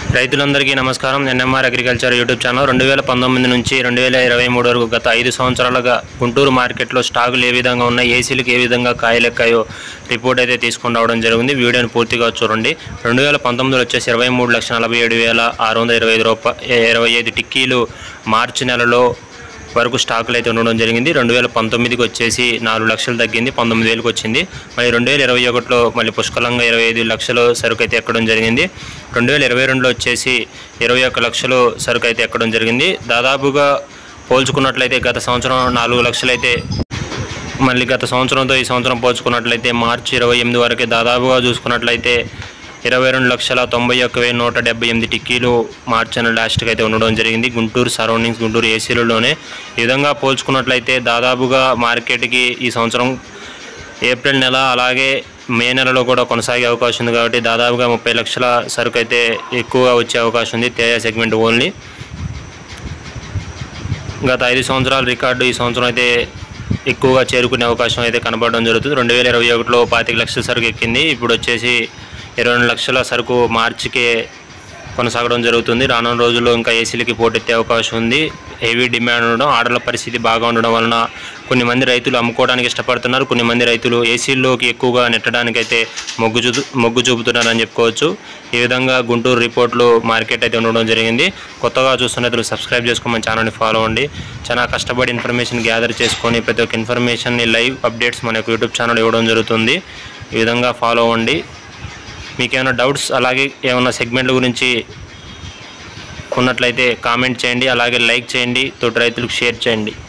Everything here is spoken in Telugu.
రైతులందరికీ నమస్కారం ఎన్ఎంఆర్ అగ్రికల్చర్ యూట్యూబ్ ఛానల్ రెండు వేల పంతొమ్మిది నుంచి రెండు వేల ఇరవై మూడు వరకు గత ఐదు సంవత్సరాలుగా గుంటూరు మార్కెట్లో స్టాకులు ఏ విధంగా ఉన్నాయి ఏసీలకు ఏ విధంగా కాయలెక్కాయో రిపోర్ట్ అయితే తీసుకొని రావడం జరిగింది వీడియోని పూర్తిగా చూడండి రెండు వేల పంతొమ్మిదిలో వచ్చేసి ఇరవై మూడు లక్షల నలభై ఏడు వేల ఆరు వందల ఇరవై ఐదు రూపా ఇరవై ఐదు టిక్కీలు మార్చి నెలలో వరకు స్టాకులు అయితే ఉండడం జరిగింది రెండు వేల పంతొమ్మిదికి వచ్చేసి నాలుగు లక్షలు తగ్గింది పంతొమ్మిది వేలకు వచ్చింది మళ్ళీ రెండు వేల ఇరవై ఒకటిలో మళ్ళీ పుష్కలంగా ఇరవై ఐదు లక్షలు సరుకు అయితే ఎక్కడం జరిగింది రెండు వేల ఇరవై రెండులో వచ్చేసి ఇరవై ఒక్క లక్షలు సరుకు అయితే ఎక్కడం జరిగింది దాదాపుగా పోల్చుకున్నట్లయితే గత సంవత్సరం నాలుగు లక్షలు అయితే మళ్ళీ గత సంవత్సరంతో ఈ సంవత్సరం పోల్చుకున్నట్లయితే మార్చి ఇరవై ఎనిమిది వరకే దాదాపుగా చూసుకున్నట్లయితే ఇరవై రెండు లక్షల తొంభై ఒక్క వెయ్యి నూట డెబ్బై ఎనిమిది టిక్కీలు మార్చి నెల లాస్ట్కి అయితే ఉండడం జరిగింది గుంటూరు సరౌండింగ్స్ గుంటూరు ఏసీలలోనే ఈ విధంగా పోల్చుకున్నట్లయితే దాదాపుగా మార్కెట్కి ఈ సంవత్సరం ఏప్రిల్ నెల అలాగే మే నెలలో కూడా కొనసాగే అవకాశం ఉంది కాబట్టి దాదాపుగా ముప్పై లక్షల సరుకు అయితే ఎక్కువగా వచ్చే అవకాశం ఉంది తేజ సెగ్మెంట్ ఓన్లీ గత ఐదు సంవత్సరాల రికార్డు ఈ సంవత్సరం అయితే ఎక్కువగా చేరుకునే అవకాశం అయితే కనబడడం జరుగుతుంది రెండు వేల ఇరవై ఒకటిలో పాతిక లక్షల సరుకు ఎక్కింది ఇప్పుడు వచ్చేసి ఇరవై రెండు లక్షల సరుకు మార్చికే కొనసాగడం జరుగుతుంది రానున్న రోజుల్లో ఇంకా ఏసీలకి పోటెత్తే అవకాశం ఉంది హెవీ డిమాండ్ ఉండడం ఆర్డర్ల పరిస్థితి బాగా ఉండడం వలన కొన్ని మంది రైతులు అమ్ముకోవడానికి ఇష్టపడుతున్నారు కొన్ని మంది రైతులు ఏసీల్లోకి ఎక్కువగా నెట్టడానికి అయితే మొగ్గు చూ మొగ్గు చూపుతున్నారని చెప్పుకోవచ్చు ఈ విధంగా గుంటూరు రిపోర్ట్లు మార్కెట్ అయితే ఉండడం జరిగింది కొత్తగా చూస్తున్న రైతులు సబ్స్క్రైబ్ చేసుకోమని ఛానల్ని ఫాలో అవ్వండి చాలా కష్టపడి ఇన్ఫర్మేషన్ గ్యాదర్ చేసుకొని ప్రతి ఒక్క ఇన్ఫర్మేషన్ని లైవ్ అప్డేట్స్ మన యొక్క యూట్యూబ్ ఛానల్ ఇవ్వడం జరుగుతుంది ఈ విధంగా ఫాలో అవ్వండి మీకు ఏమైనా డౌట్స్ అలాగే ఏమైనా సెగ్మెంట్ల గురించి ఉన్నట్లయితే కామెంట్ చేయండి అలాగే లైక్ చేయండి తోటి రైతులకు షేర్ చేయండి